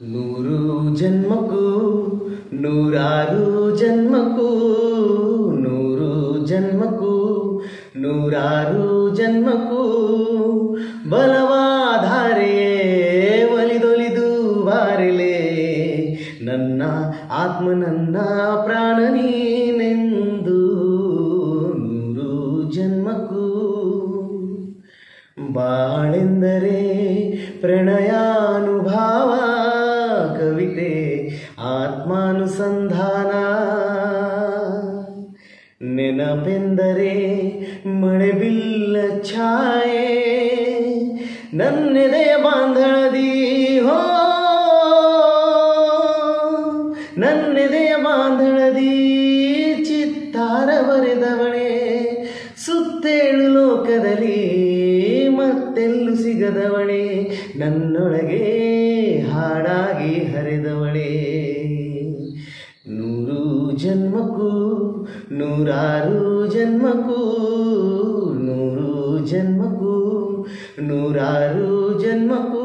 ನೂರು ಜನ್ಮಕ್ಕೂ ನೂರಾರು ಜನ್ಮಕ್ಕೂ ನೂರು ಜನ್ಮಕ್ಕೂ ನೂರಾರು ಜನ್ಮಕ್ಕೂ ಬಲವಾಧಾರೆಯೇ ಒಲಿದೊಲಿದು ಬಾರಿಲೆ ನನ್ನ ಆತ್ಮ ನನ್ನ ಪ್ರಾಣ ನೀನೆಂದು ನೂರು ಜನ್ಮಕ್ಕೂ ಬಾಳೆಂದರೆ ಪ್ರಣಯಾನುಭಾವ ಕವಿತೆ ಆತ್ಮಾನುಸಂಧಾನ ನೆನಪೆಂದರೆ ಮಳೆಬಿಲ್ಲ ಛಾಯೆ ನನ್ನೆದೆಯ ಬಾಂಧಳದಿ ಹೋ ನನ್ನೆದೆಯ ಬಾಂಧಳದಿ ಚಿತ್ತಾರ ಬರೆದವಳೆ ಸುತ್ತೇಳು ಲೋಕದಲ್ಲಿ ಮತ್ತೆಲ್ಲೂ ಸಿಗದವಳೆ ನನ್ನೊಳಗೆ ಹಾಡಾಗಿ ಹರಿದವಳೆ ನೂರು ಜನ್ಮಕ್ಕೂ ನೂರಾರು ಜನ್ಮಕ್ಕೂ ನೂರು ಜನ್ಮಕ್ಕೂ ನೂರಾರು ಜನ್ಮಕ್ಕೂ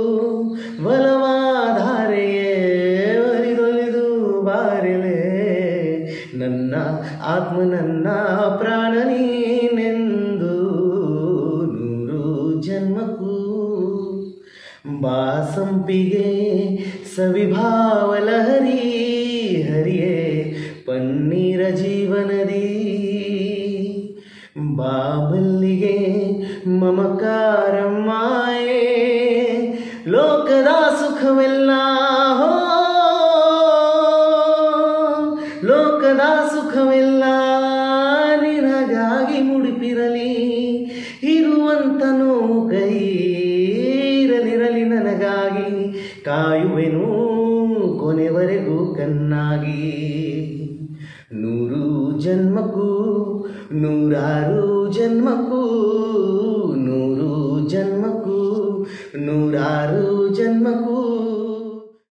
ಬಲವಾಧಾರೆಯೇ ಒಲಿದೊಲಿದು ಬಾರಿಲೆ ನನ್ನ ಆತ್ಮ ನನ್ನ ಪ್ರಾಣ ನೀನೆಂದು ನೂರು ಜನ್ಮಕ್ಕೂ ಬಾಸಂಪಿಗೆ ಸವಿಭಾವಲಹರಿ ಹರಿಯೇ ಪನ್ನೀರ ಜೀವನದಿ ಬಾಮಲ್ಲಿಗೆ ಮಮಕಾರ ಮಾಯೆ ಲೋಕದ ಸುಖವೆಲ್ಲ ಹೋ ಲೋಕದ ಸುಖವೆಲ್ಲ ನಿನಗಾಗಿ ಮುಡಿಪಿರಲಿ ಇರುವಂತನು ಕೈ ಇರಲಿರಲಿ ನನಗಾಗಿ ಕಾಯುವೆನು ಕೊನೆವರೆಗೂ ಕಣ್ಣಾಗಿ ನೂರು ಜನ್ಮಕ್ಕೂ ನೂರಾರು ಜನ್ಮಕ್ಕೂ